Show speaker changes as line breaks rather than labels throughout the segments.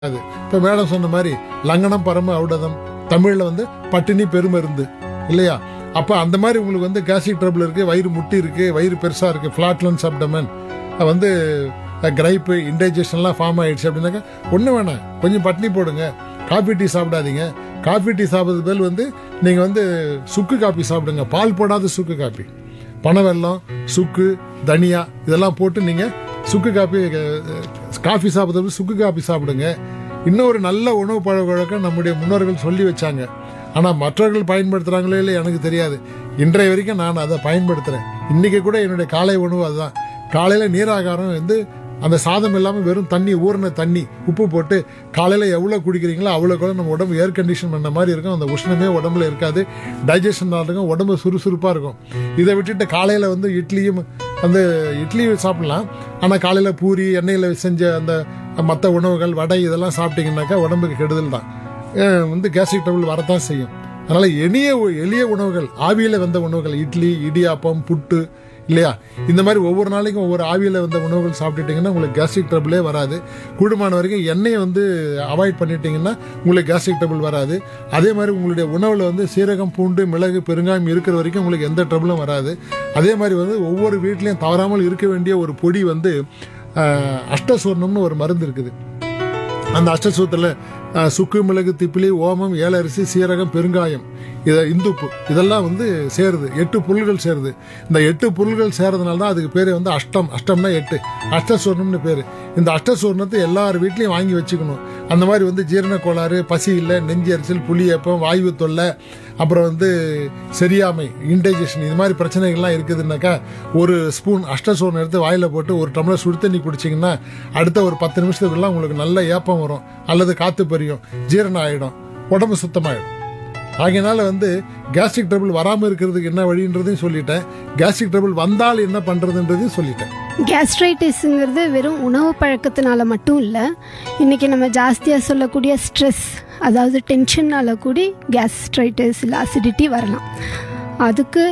அது இப்போ மேடம் சொன்ன மாதிரி லங்கனம் பரம ஔடதம் தமிழில் வந்து பட்டினி பெருமருந்து இல்லையா அப்போ அந்த மாதிரி உங்களுக்கு வந்து கேஸ்ட்ரிக் ட்ரபிள் இருக்குது வயிறு முட்டி இருக்குது வயிறு பெருசாக இருக்குது ஃப்ளாட்லன்ஸ் அப்டமன் வந்து கிரைப்பு இன்டைஜஷன்லாம் ஃபார்ம் ஆயிடுச்சு அப்படின்னாக்கா ஒன்றும் வேணாம் கொஞ்சம் பட்டினி போடுங்க காஃபி டீ சாப்பிடாதீங்க காஃபி டீ சாப்பிட்றது பதில் வந்து நீங்கள் வந்து சுக்கு காப்பி சாப்பிடுங்க பால் போடாத சுக்கு காப்பி பனவெல்லம் சுக்கு தனியா இதெல்லாம் போட்டு நீங்கள் சுக்கு காப்பி அஹ், காஃபி சாப்பிட்றது சுக்கு காப்பி சாப்பிடுங்க இன்னொரு நல்ல உணவு பழக்க வழக்கம் நம்முடைய முன்னோர்கள் சொல்லி வச்சாங்க ஆனால் மற்றவர்கள் பயன்படுத்துகிறாங்களோ இல்லை எனக்கு தெரியாது இன்றைய வரைக்கும் நான் அதை பயன்படுத்துகிறேன் இன்றைக்கி கூட என்னுடைய காலை உணவு அதுதான் காலையில் நீராகாரம் வந்து அந்த சாதம் இல்லாமல் வெறும் தண்ணி ஊறின தண்ணி உப்பு போட்டு காலையில் எவ்வளோ குடிக்கிறீங்களோ அவ்வளோ கூட நம்ம உடம்பு ஏர் கண்டிஷன் பண்ண மாதிரி இருக்கும் அந்த உஷ்ணமே உடம்புல இருக்காது டைஜஷன் இருக்கும் உடம்பு சுறுசுறுப்பாக இருக்கும் இதை விட்டுட்டு காலையில் வந்து இட்லியும் வந்து இட்லி சாப்பிடலாம் ஆனால் காலையில் பூரி எண்ணெயில் செஞ்ச அந்த மற்ற உணவுகள் வடை இதெல்லாம் சாப்பிட்டீங்கன்னாக்கா உடம்புக்கு கெடுதல் தான் அஹ் வந்து கேஸ்ட்ரிக் ட்ரபிள் வரத்தான் செய்யும் அதனால எளிய உ- எளிய உணவுகள் ஆவியில் வந்த உணவுகள் இட்லி இடியாப்பம் புட்டு இல்லையா இந்த மாதிரி ஒவ்வொரு நாளைக்கும் ஒவ்வொரு ஆவியில் வந்த உணவுகள் சாப்பிட்டுட்டீங்கன்னா உங்களுக்கு கேஸ்ட்ரிக் ட்ரபிளே வராது கூடுமான வரைக்கும் எண்ணெயை வந்து அவாய்ட் பண்ணிட்டீங்கன்னா உங்களுக்கு கேஸ்ட்ரிக் ட்ரபிள் வராது அதே மாதிரி உங்களுடைய உணவில் வந்து சீரகம் பூண்டு மிளகு பெருங்காயம் இருக்கிற வரைக்கும் உங்களுக்கு எந்த ட்ரபிளும் வராது அதே மாதிரி வந்து ஒவ்வொரு வீட்லேயும் தவறாமல் இருக்க வேண்டிய ஒரு பொடி வந்து அஹ், அஷ்டசூர்ணம்னு ஒரு மருந்து இருக்குது அந்த அஷ்டசூத்தில் சுக்கு மிளகு திப்பிலி ஓமம் ஏலரிசி சீரகம் பெருங்காயம் இதை இந்துப்பு இதெல்லாம் வந்து சேருது எட்டு பொருள்கள் சேருது இந்த எட்டு பொருள்கள் சேரதுனால தான் அதுக்கு பேர் வந்து அஷ்டம் அஷ்டம்னா எட்டு அஷ்டசூர்ணம்னு பேர் இந்த அஷ்டசூர்ணத்தை எல்லார் வீட்லையும் வாங்கி வச்சுக்கணும் அந்த மாதிரி வந்து ஜீரண கோளாறு பசி இல்லை நெஞ்சு எரிச்சல் புளியப்பம் வாயு தொல்லை அப்புறம் வந்து சரியாமை இன்டைஜஷன் இது மாதிரி பிரச்சனைகள்லாம் இருக்குதுன்னாக்கா ஒரு ஸ்பூன் அஷ்டசூர்ணம் எடுத்து வாயில் போட்டு ஒரு டம்ளர் சுடு தண்ணி குடிச்சிங்கன்னா அடுத்த ஒரு பத்து நிமிஷத்துக்குள்ள உங்களுக்கு நல்ல ஏப்பம் வரும் அல்லது காற்று பறியும் ஜீரணம் ஆகிடும் உடம்பு சுத்தமாயிடும் ஆகையினால வந்து கேஸ்ட்ரிக் ட்ரபிள் வராமல் இருக்கிறதுக்கு என்ன வழின்றதையும் சொல்லிட்டேன் கேஸ்ட்ரிக் ட்ரபிள் வந்தால் என்ன பண்ணுறதுன்றதையும் சொல்லிட்டேன்
கேஸ்ட்ரைட்டிஸுங்கிறது வெறும் உணவு பழக்கத்தினால மட்டும் இல்லை இன்றைக்கி நம்ம ஜாஸ்தியாக சொல்லக்கூடிய ஸ்ட்ரெஸ் அதாவது டென்ஷனால் கூடி கேஸ்ட்ரைட்டிஸ் இல்லை அசிடிட்டி வரலாம் அதுக்கு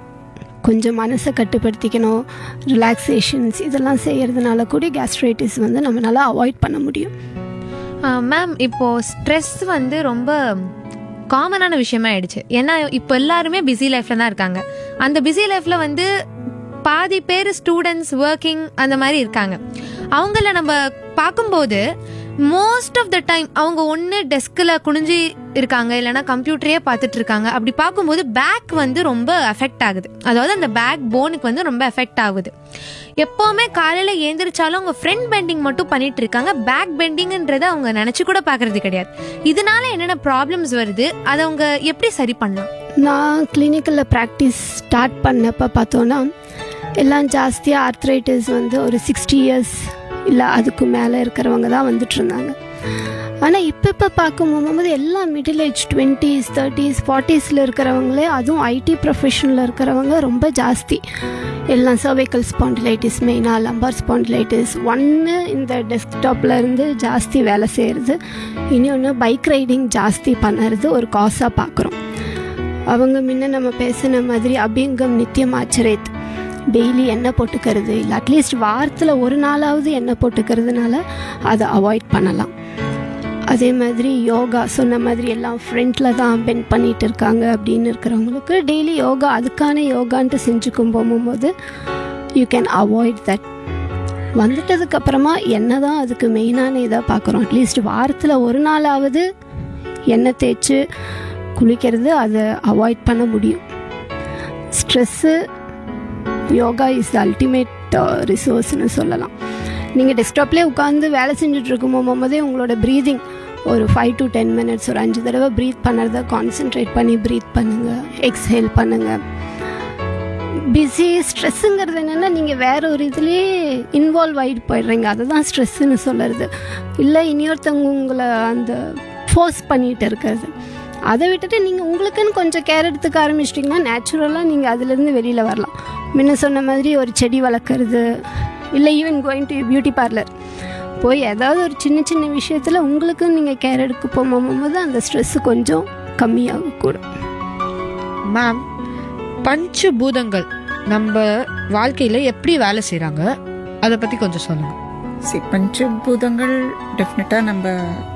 கொஞ்சம் மனசை கட்டுப்படுத்திக்கணும் ரிலாக்ஸேஷன்ஸ் இதெல்லாம் செய்கிறதுனால கூட கேஸ்ட்ரைட்டிஸ் வந்து நம்மளால் அவாய்ட் பண்ண முடியும்
மேம் இப்போ ஸ்ட்ரெஸ் வந்து ரொம்ப காமனான விஷயமா ஆயிடுச்சு ஏன்னா இப்போ எல்லாருமே பிஸி லைஃப்ல தான் இருக்காங்க அந்த பிஸி லைஃப்ல வந்து பாதி பேர் ஸ்டூடெண்ட்ஸ் ஒர்க்கிங் அந்த மாதிரி இருக்காங்க அவங்கள நம்ம பார்க்கும்போது மோஸ்ட் ஆஃப் த டைம் அவங்க ஒன்று டெஸ்கில் குனிஞ்சு இருக்காங்க இல்லைன்னா கம்ப்யூட்டரையே பார்த்துட்டு இருக்காங்க அப்படி பார்க்கும்போது பேக் வந்து ரொம்ப அஃபெக்ட் ஆகுது அதாவது அந்த பேக் போனுக்கு வந்து ரொம்ப எஃபெக்ட் ஆகுது எப்போவுமே காலையில் ஏந்திரிச்சாலும் அவங்க ஃப்ரண்ட் பெண்டிங் மட்டும் பண்ணிட்டு இருக்காங்க பேக் பெண்டிங்ன்றதை அவங்க நினச்சி கூட பார்க்கறது கிடையாது இதனால என்னென்ன ப்ராப்ளம்ஸ் வருது அதை அவங்க எப்படி சரி பண்ணலாம்
நான் கிளினிக்கலில் ப்ராக்டிஸ் ஸ்டார்ட் பண்ணப்போ பார்த்தோன்னா எல்லாம் ஜாஸ்தியாக ஆர்த்ரைட்டிஸ் வந்து ஒரு சிக்ஸ்டி இயர்ஸ் இல்லை அதுக்கு மேலே இருக்கிறவங்க தான் வந்துட்டு இருந்தாங்க ஆனால் இப்போ இப்போ பார்க்கும்போது எல்லாம் மிடில் ஏஜ் டுவெண்ட்டீஸ் தேர்ட்டிஸ் ஃபார்ட்டிஸில் இருக்கிறவங்களே அதுவும் ஐடி ப்ரொஃபஷனில் இருக்கிறவங்க ரொம்ப ஜாஸ்தி எல்லாம் சர்வைக்கல் ஸ்பாண்டிலைட்டிஸ் மெயினாக லம்பார் ஸ்பாண்டிலைட்டிஸ் ஒன்று இந்த டெஸ்க்டாப்பில் இருந்து ஜாஸ்தி வேலை செய்கிறது இன்னொன்று பைக் ரைடிங் ஜாஸ்தி பண்ணுறது ஒரு காசாக பார்க்குறோம் அவங்க முன்ன நம்ம பேசின மாதிரி அபியங்கம் நித்தியம் ஆச்சரேத் டெய்லி எண்ணெய் போட்டுக்கிறது இல்லை அட்லீஸ்ட் வாரத்தில் ஒரு நாளாவது எண்ணெய் போட்டுக்கிறதுனால அதை அவாய்ட் பண்ணலாம் அதே மாதிரி யோகா சொன்ன மாதிரி எல்லாம் ஃப்ரண்ட்டில் தான் பெண்ட் பண்ணிட்டு இருக்காங்க அப்படின்னு இருக்கிறவங்களுக்கு டெய்லி யோகா அதுக்கான யோகான்ட்டு செஞ்சுக்கும் போகும்போது யூ கேன் அவாய்ட் தட் வந்துட்டதுக்கு அப்புறமா என்ன தான் அதுக்கு மெயினான இதாக பார்க்குறோம் அட்லீஸ்ட் வாரத்தில் ஒரு நாளாவது எண்ணெய் தேய்ச்சி குளிக்கிறது அதை அவாய்ட் பண்ண முடியும் ஸ்ட்ரெஸ்ஸு யோகா இஸ் அல்டிமேட் ரிசோர்ஸ்னு சொல்லலாம் நீங்கள் டெஸ்க்டாப்லேயே உட்காந்து வேலை செஞ்சுட்டு இருக்கும் போகும்போதே உங்களோட ப்ரீதிங் ஒரு ஃபைவ் டு டென் மினிட்ஸ் ஒரு அஞ்சு தடவை ப்ரீத் பண்ணுறத கான்சென்ட்ரேட் பண்ணி ப்ரீத் பண்ணுங்கள் எக்ஸ்ஹேல் பண்ணுங்கள் பிஸி ஸ்ட்ரெஸ்ஸுங்கிறது என்னென்னா நீங்கள் வேற ஒரு இதுலேயே இன்வால்வ் ஆகிட்டு போயிடுறீங்க அதுதான் ஸ்ட்ரெஸ்ஸுன்னு சொல்லுறது இல்லை இனியொருத்தவங்க உங்களை அந்த ஃபோர்ஸ் பண்ணிகிட்டு இருக்கிறது அதை விட்டுட்டு நீங்கள் உங்களுக்குன்னு கொஞ்சம் கேர் எடுத்துக்க ஆரம்பிச்சிட்டிங்கன்னா நேச்சுரலாக நீங்கள் அதுலேருந்து வெளியில் வரலாம் முன்ன சொன்ன மாதிரி ஒரு செடி வளர்க்குறது இல்லை even going to beauty parlour போய் ஏதாவது ஒரு சின்ன சின்ன விஷயத்தில் உங்களுக்குன்னு நீங்கள் கேர் எடுக்க போகும்போது அந்த ஸ்ட்ரெஸ்ஸு கொஞ்சம் கம்மியாகக்கூடும்
மேம் பஞ்ச பூதங்கள் நம்ம வாழ்க்கையில எப்படி வேலை செய்றாங்க அதை பத்தி கொஞ்சம் சொல்லுங்க
சி பஞ்சபூதங்கள் டெஃபினட்டாக நம்ம